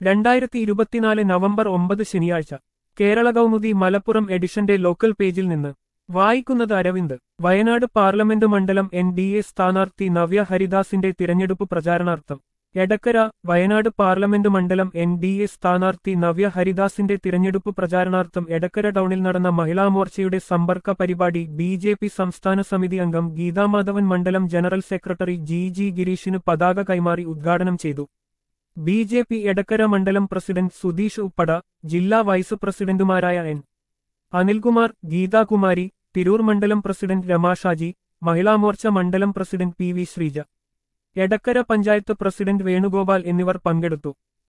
രണ്ടായിരത്തി ഇരുപത്തിനാല് നവംബർ ഒമ്പത് ശനിയാഴ്ച കേരള കൗമുദി മലപ്പുറം എഡിഷന്റെ ലോക്കൽ പേജിൽ നിന്ന് വായിക്കുന്നത് അരവിന്ദ് വയനാട് പാർലമെന്റ് മണ്ഡലം എൻ ഡി എ സ്ഥാനാർത്ഥി നവ്യ ഹരിദാസിന്റെ തിരഞ്ഞെടുപ്പ് പ്രചാരണാർത്ഥം എടക്കര വയനാട് പാർലമെന്റ് മണ്ഡലം എൻ ഡി എ സ്ഥാനാർത്ഥി നവ്യ ഹരിദാസിന്റെ തിരഞ്ഞെടുപ്പ് പ്രചാരണാർത്ഥം എടക്കര ടൗണിൽ നടന്ന മഹിളാ മോർച്ചയുടെ സമ്പർക്ക പരിപാടി ബി ജെ പി സംസ്ഥാന സമിതി അംഗം ഗീതാമാധവൻ മണ്ഡലം ജനറൽ സെക്രട്ടറി ജി ജി ഗിരീഷിന് പതാക കൈമാറി ഉദ്ഘാടനം ചെയ്തു ബി ജെ പി എടക്കര മണ്ഡലം പ്രസിഡന്റ് സുധീഷ് ഉപ്പട ജില്ലാ വൈസ് പ്രസിഡന്റുമാരായ എൻ അനിൽകുമാർ ഗീതാകുമാരി തിരൂർ മണ്ഡലം പ്രസിഡന്റ് രമാഷാജി മഹിളാമോർച്ച മണ്ഡലം president P V Sreeja Edakkara panchayat president Venugopal എന്നിവർ പങ്കെടുത്തു